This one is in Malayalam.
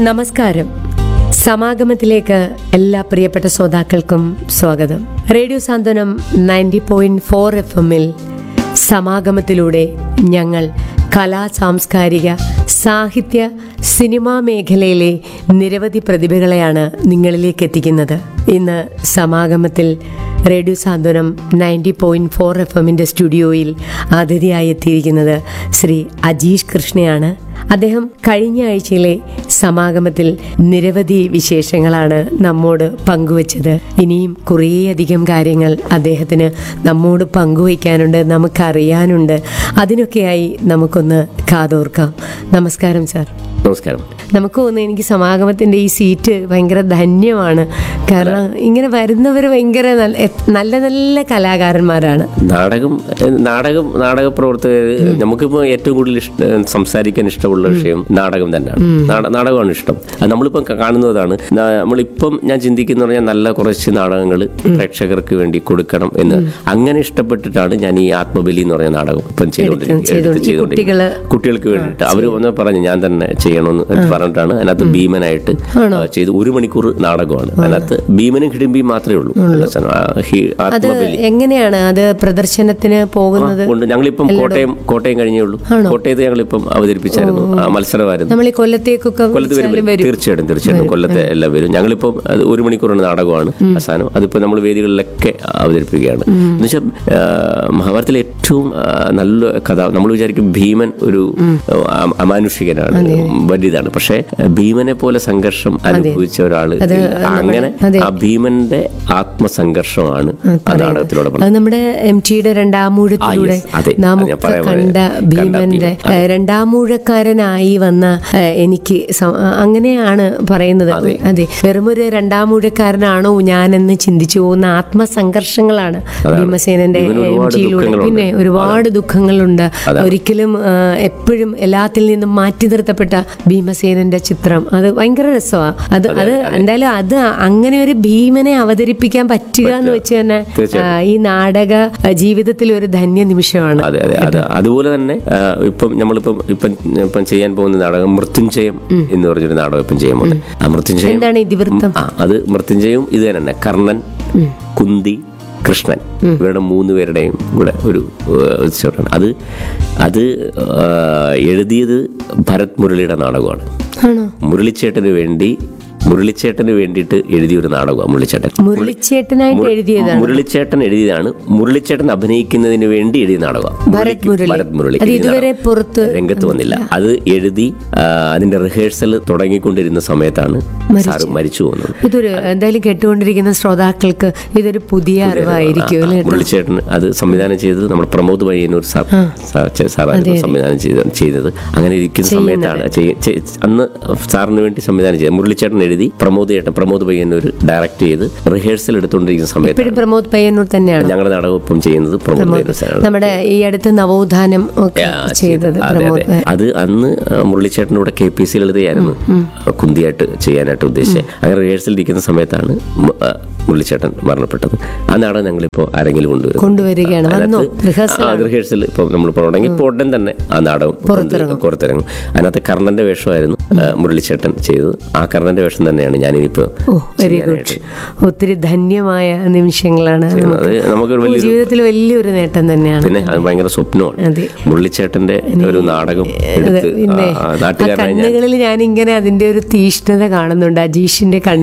നമസ്കാരം സമാഗമത്തിലേക്ക് എല്ലാ പ്രിയപ്പെട്ട ശ്രോതാക്കൾക്കും സ്വാഗതം radio Santhwanam ninety point four F എമ്മിൽ സമാഗമത്തിലൂടെ ഞങ്ങൾ കലാ സാംസ്കാരിക സാഹിത്യ സിനിമാ മേഖലയിലെ നിരവധി പ്രതിഭകളെയാണ് നിങ്ങളിലേക്ക് എത്തിക്കുന്നത് ഇന്ന് സമാഗമത്തിൽ radio Santhwanam ninety point four F എമ്മിൻ്റെ സ്റ്റുഡിയോയിൽ അതിഥിയായി എത്തിയിരിക്കുന്നത് ശ്രീ അജീഷ് കൃഷ്ണയാണ് അദ്ദേഹം കഴിഞ്ഞ ആഴ്ചയിലെ സമാഗമത്തിൽ നിരവധി വിശേഷങ്ങളാണ് നമ്മോട് പങ്കുവച്ചത് ഇനിയും കുറേയധികം കാര്യങ്ങൾ അദ്ദേഹത്തിന് നമ്മോട് പങ്കുവയ്ക്കാനുണ്ട് നമുക്കറിയാനുണ്ട് അതിനൊക്കെയായി നമുക്കൊന്ന് കാതോർക്കാം നമസ്കാരം സാർ നമസ്കാരം നമുക്ക് തോന്നുന്നു എനിക്ക് സമാഗമത്തിന്റെ ഈ സീറ്റ് ഭയങ്കര ധന്യമാണ് കാരണം ഇങ്ങനെ വരുന്നവർ ഭയങ്കര നല്ല എ- നല്ല നല്ല കലാകാരന്മാരാണ് നാടകം ഏഹ്, നാടകം നാടക പ്രവർത്തകർ നമുക്കിപ്പോൾ ഏറ്റവും കൂടുതൽ ഇഷ്ട സംസാരിക്കാൻ ഇഷ്ടമുള്ള വിഷയം നാടകം തന്നെയാണ് നാട- നാടകമാണ് ഇഷ്ടം അത് നമ്മളിപ്പം ക- കാണുന്നതാണ് നാ- നമ്മളിപ്പം ഞാൻ ചിന്തിക്കുന്ന പറഞ്ഞാൽ നല്ല കുറച്ച് നാടകങ്ങൾ പ്രേക്ഷകർക്ക് വേണ്ടി കൊടുക്കണം എന്ന് അങ്ങനെ ഇഷ്ടപ്പെട്ടിട്ടാണ് ഞാൻ ഈ ആത്മബലി എന്ന് പറയുന്ന നാടകം ഇപ്പം ചെയ്തുകൊണ്ടിരിക്കുന്നത് ചെയ്തുകൊണ്ട്- എടുത്ത് ഈ ചെയ്തുകൊണ്ടിരിക്കുന്നത് കുട്ടികള് കുട്ടികൾക്ക് വേണ്ടിയിട്ട് അവർ ഒന്ന് പറഞ്ഞു ഞാൻ തന്നെ ചെയ്യണമെന്ന് പറഞ്ഞിട്ടാണ് അതിനകത്ത് ഭീമനായിട്ട് ആ, ചെയ്ത് ഒരു മണിക്കൂർ നാടകമാണ് അതിനകത്ത് ഭീമനും ഹിഡിമ്പിയും മാത്രമേ ഉള്ളൂ ആ, ഹി- അത് ആത്മബലി എങ്ങനെയാണ് അത് പ്രദർശനത്തിന് പോകുന്നത് ഉണ്ട് ഞങ്ങളിപ്പം കോട്ടയം കോട്ടയം കഴിഞ്ഞേ ഉള്ളൂ കോട്ടയത്ത് ഞങ്ങളിപ്പം അവതരിപ്പിച്ചായിരുന്നു ആ, മത്സരമായിരുന്നു നമ്മൾ ഈ കൊല്ലത്തേക്കൊക്കെ കൊല്ലത്ത് വരും വിളിച്ചാലും വരും തീർച്ചയായിട്ടും തീർച്ചയായിട്ടും കൊല്ലത്തെ എല്ലാം വരും ഞങ്ങളിപ്പം അത് ഒരു മണിക്കൂറാണ് നാടകമാണ് അവസാനം അതിപ്പോ നമ്മൾ വേദികളിലൊക്കെ അവതരിപ്പിക്കുകയാണ് എന്നുവെച്ചാൽ മഹാഭാരതത്തിലെ ഏറ്റവും ആ, നല്ല കഥ നമ്മൾ വിചാരിക്കും ഭീമൻ ഒരു ആ, അമാനുഷികനാണ് വലിയതാണ് പക്ഷേ ഭീമനെ പോലെ സംഘർഷം അനുഭവിച്ച ഒരാള് ഇല്ല. അങ്ങനെ ആ ഭീമന്റെ ആത്മസംഘർഷമാണ് ആ നാടകത്തിലൂടെ അത് നമ്മുടെ എം ടിയുടെ രണ്ടാമൂഴത്തിലൂടെ yes, അതെ. നാം അത് ഞാൻ ഒക്കെ പറയാൻ കണ്ട വരാം. ഭീമന്റെ ഏഹ്, രണ്ടാമൂഴക്കാരനായി വന്ന ഏഹ്, എനിക്ക് സ- അങ്ങനെയാണ് പറയുന്നത് അതെ വെറുമൊരു രണ്ടാമൂഴക്കാരനാണോ ഞാനെന്ന് ചിന്തിച്ചു പോകുന്ന ആത്മസംഘർഷങ്ങളാണ് ഭീമസേനന്റെ ഭീമന് എം ഒരുപാട് ജിയിലൂടെ ദുഃഖങ്ങളുണ്ട്. പിന്നെ ഒരുപാട് ദുഃഖങ്ങളുണ്ട് ഒരിക്കലും ഏഹ്, എപ്പോഴും എല്ലാത്തിൽ നിന്നും മാറ്റി നിർത്തപ്പെട്ട ഭീമസേനന്റെ ചിത്രം അത് ഭയങ്കര രസമാണ് അത് അത് എന്തായാലും അത് അങ്ങനെ ഒരു ഭീമനെ അവതരിപ്പിക്കാൻ പറ്റുക എന്ന് വെച്ച് തന്നെ ആ, ഈ നാടക ആ, ജീവിതത്തിൽ ഒരു ധന്യ നിമിഷമാണ് അതെ അതെ അത് അതുപോലെ തന്നെ ആ, ഇപ്പം നമ്മളിപ്പം ഇപ്പം ഇപ്പം ചെയ്യാൻ പോകുന്ന നാടകം മൃത്യുഞ്ജയം എന്ന് പറഞ്ഞൊരു നാടകം ഇപ്പം ചെയ്യാൻ പോകുന്നത് ആ മൃത്യുഞ്ജയം എന്താണ് ഇതിവൃത്തം ആ അത് മൃത്യുഞ്ജയവും ഇത് തന്നെ കർണൻ കുന്തി കൃഷ്ണൻ ഇവരുടെ മൂന്ന് പേരുടെയും കൂടെ ഒരു ഏഹ്, ഉത്സവമാണ് അത് അത് ആ, എഴുതിയത് ഭരത് മുരളിയുടെ നാടകമാണ് ആണോ മുരളിച്ചേട്ടന് വേണ്ടി മുരളിച്ചേട്ടന് വേണ്ടിയിട്ട് എഴുതിയ ഒരു നാടകമാണ് മുരളിച്ചേട്ടൻ മുരളിച്ചേട്ടനായിട്ട് എഴുതിയതാണ് മുരളിച്ചേട്ടൻ എഴുതിയതാണ് മുരളിച്ചേട്ടൻ അഭിനയിക്കുന്നതിന് വേണ്ടി എഴുതിയ നാടകം ഭരത് മുരളി. ഭരത് മുരളി അത് എഴുതിയ ഇതുവരെ നാടകം. പുറത്ത് രംഗത്ത് വന്നില്ല അത് എഴുതി ആ, അതിന്റെ റിഹേഴ്സൽ തുടങ്ങിക്കൊണ്ടിരുന്ന സമയത്താണ് സാറ് മരിച്ചു പോകുന്നത് ഇതൊരു എന്തായാലും കേട്ടുകൊണ്ടിരിക്കുന്ന ശ്രോതാക്കൾക്ക് ഇതൊരു പുതിയ അറിവായിരിക്കും അല്ലേ മുരളിച്ചേട്ടൻ അത് സംവിധാനം ചെയ്തത് നമ്മുടെ പ്രമോദ് പയ്യന്നൂർ സാർ സാർ- ചെ- സാറായിരുന്നു സംവിധാനം ചെയ്ത ചെയ്തത് അങ്ങനെ ഇരിക്കുന്ന സമയത്താണ് ചെയ്യ- ചെ- അന്ന് സാറിന് വേണ്ടി സംവിധാനം ചെയ്തത് മുരളിച്ചേട്ടൻ എഴുതി പ്രമോദ് ചേട്ടൻ പ്രമോദ് പയ്യന്നൂർ ഡയറക്ട് ചെയ്ത് റിഹേഴ്സൽ എടുത്തുകൊണ്ടിരിക്കുന്ന സമയത്താണ് ഇപ്പോഴും പ്രമോദ് പയ്യന്നൂർ തന്നെയാണ് ഞങ്ങളുടെ നാടകം ഇപ്പം ചെയ്യുന്നത് പ്രമോദ് പയ്യന്നൂർ സാറാണ് നമ്മുടെ ഈ അടുത്ത് നവോത്ഥാനം ഒക്കെ ചെയ്തത് അതെ പ്രമോദ് അതെ അത് അന്ന് ആ, മുരളിച്ചേട്ടൻ്റെ കൂടെ കെ പി സി ലളിതയായിരുന്നു കുന്തിയായിട്ട് ചെയ്യാനായിട്ട് ഉദ്ദേശിച്ചത് അങ്ങനെ റിഹേഴ്സൽ ഇരിക്കുന്ന സമയത്താണ് മു- ആ, മുരളിച്ചേട്ടൻ മരണപ്പെട്ടത് ആ നാടകം ഞങ്ങളിപ്പോൾ ആരെങ്കിലും കൊണ്ടുവരും കൊണ്ടുവരികയാണ് വന്നോ റിഹേഴ്സൽ റിഹേഴ്സൽ ഇപ്പോൾ നമ്മൾ തുടങ്ങി ഇപ്പോൾ ഉടൻ തന്നെ ആ നാടകം പുറത്തിറങ്ങും പുറത്തിറങ്ങും അതിനകത്ത് കർണന്റെ വേഷമായിരുന്നു ആ, മുരളിച്ചേട്ടൻ ചെയ്തത് ആ കർണന്റെ വേഷം തന്നെയാണ് ഞാനിനിപ്പോൾ ഓ വെരി ഗുഡ് ഒത്തിരി ധന്യമായ നിമിഷങ്ങളാണ് ചെയ്യുന്നത് അത് നമുക്കൊരു ഓ, വലിയ ജീവിതത്തിൽ വലിയൊരു നേട്ടം തന്നെയാണ് പിന്നെ അത് ഭയങ്കര സ്വപ്നമാണ് അതെ മുരളിച്ചേട്ടന്റെ ഒരു നാടകം എടുത്ത് പിന്നെ ആ, ആ നാട്ടുകാരനായ ഞാൻ കണ്ണുകളിൽ ഞാൻ ഇങ്ങനെ അതിന്റെ ഒരു തീഷ്ണത കാണുന്നുണ്ട് അജീഷിന്റെ കണ്ണ്